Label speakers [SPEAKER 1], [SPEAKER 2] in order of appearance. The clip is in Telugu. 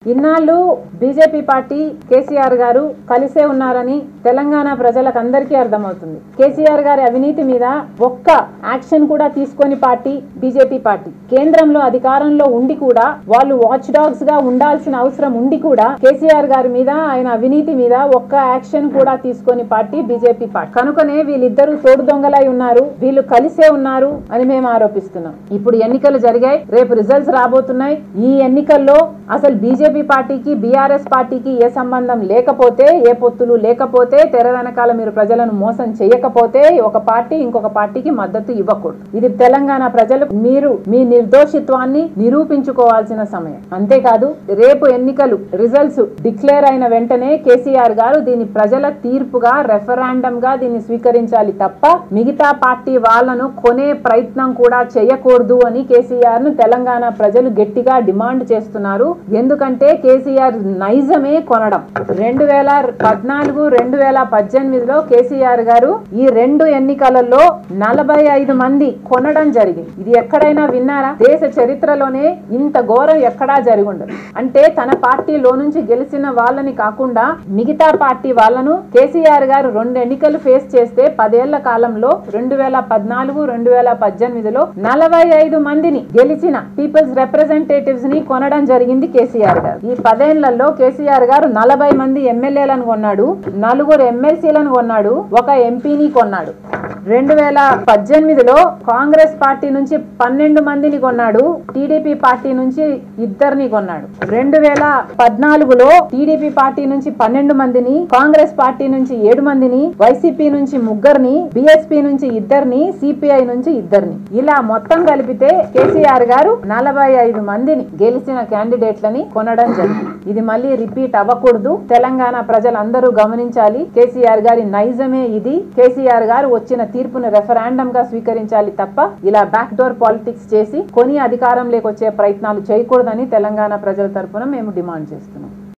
[SPEAKER 1] ఇన్నాళ్ళు బీజేపీ పార్టీ కేసీఆర్ గారు కలిసే ఉన్నారని తెలంగాణ ప్రజలకు అందరికీ అర్థమవుతుంది కేసీఆర్ గారి అవినీతి మీద ఒక్క యాక్షన్ కూడా తీసుకొని పార్టీ బీజేపీ పార్టీ కేంద్రంలో అధికారంలో ఉండి కూడా వాళ్ళు వాచ్ డాగ్స్ గా ఉండాల్సిన అవసరం ఉండి కూడా కేసీఆర్ గారి మీద ఆయన అవినీతి మీద ఒక్క యాక్షన్ కూడా తీసుకొని పార్టీ బీజేపీ పార్టీ కనుకనే వీళ్ళిద్దరూ తోడు దొంగలై ఉన్నారు వీళ్ళు కలిసే ఉన్నారు అని మేము ఆరోపిస్తున్నాం ఇప్పుడు ఎన్నికలు జరిగాయి రేపు రిజల్ట్స్ రాబోతున్నాయి ఈ ఎన్నికల్లో అసలు బీజేపీ పార్టీకి బీఆర్ఎస్ పార్టీకి ఏ సంబంధం లేకపోతే ఏ పొత్తులు లేకపోతే తెర వెనకాల మీరు ప్రజలను మోసం చేయకపోతే ఒక పార్టీ ఇంకొక పార్టీకి మద్దతు ఇవ్వకూడదు ఇది తెలంగాణ ప్రజలకు మీరు మీ నిర్దోషిత్వాన్ని నిరూపించుకోవాల్సిన సమయం అంతేకాదు రేపు ఎన్నికలు రిజల్ట్స్ డిక్లేర్ అయిన వెంటనే కేసీఆర్ గారు దీని ప్రజల తీర్పుగా రెఫరాండం గా దీన్ని స్వీకరించాలి తప్ప మిగతా పార్టీ వాళ్ళను కొనే ప్రయత్నం కూడా చేయకూడదు అని కేసీఆర్ ను తెలంగాణ ప్రజలు గట్టిగా డిమాండ్ చేస్తున్నారు ఎందుకంటే కేసీఆర్ నైజమే కొనడం రెండు వేల పద్నాలుగు రెండు వేల పద్దెనిమిదిలో కేసీఆర్ గారు ఈ రెండు ఎన్నికలలో నలభై ఐదు మంది కొనడం జరిగింది ఇది ఎక్కడైనా విన్నారా దేశ చరిత్రలోనే ఇంత ఘోరం ఎక్కడా జరిగి ఉండదు అంటే తన పార్టీలో నుంచి గెలిచిన వాళ్ళని కాకుండా మిగతా పార్టీ వాళ్ళను కేసీఆర్ గారు రెండు ఎన్నికలు ఫేస్ చేస్తే పదేళ్ల కాలంలో రెండు వేల పద్నాలుగు రెండు వేల పద్దెనిమిదిలో నలభై ఐదు మందిని గెలిచిన పీపుల్స్ రిప్రజెంటేటివ్స్ ని కొనడం జరిగింది కేసీఆర్ గారు ఈ పదేళ్లలో కేసీఆర్ గారు నలభై మంది ఎమ్మెల్యేలను కొన్నాడు నలుగురు ఎమ్మెల్సీలను కొన్నాడు ఒక ఎంపీని కొన్నాడు రెండు వేల పద్దెనిమిదిలో కాంగ్రెస్ పార్టీ నుంచి పన్నెండు మందిని కొన్నాడు టీడీపీ పార్టీ నుంచి ఇద్దరిని కొన్నాడు రెండు వేల పద్నాలుగులో టీడీపీ పార్టీ నుంచి పన్నెండు మందిని కాంగ్రెస్ పార్టీ నుంచి ఏడు మందిని వైసీపీ నుంచి ముగ్గురిని బిఎస్పీ నుంచి ఇద్దరిని సిపిఐ నుంచి ఇద్దరిని ఇలా మొత్తం కలిపితే కేసీఆర్ గారు నలభై ఐదు మందిని గెలిచిన క్యాండిడేట్లని కొనడం జరిగింది ఇది మళ్ళీ రిపీట్ అవ్వకూడదు తెలంగాణ ప్రజలందరూ గమనించాలి కేసీఆర్ గారి నైజమే ఇది కేసీఆర్ గారు వచ్చిన తీర్పును రెఫరాండం గా స్వీకరించాలి తప్ప ఇలా బ్యాక్ డోర్ పాలిటిక్స్ చేసి కొని అధికారంలోకి వచ్చే ప్రయత్నాలు చేయకూడదని తెలంగాణ ప్రజల తరపున మేము డిమాండ్ చేస్తున్నాం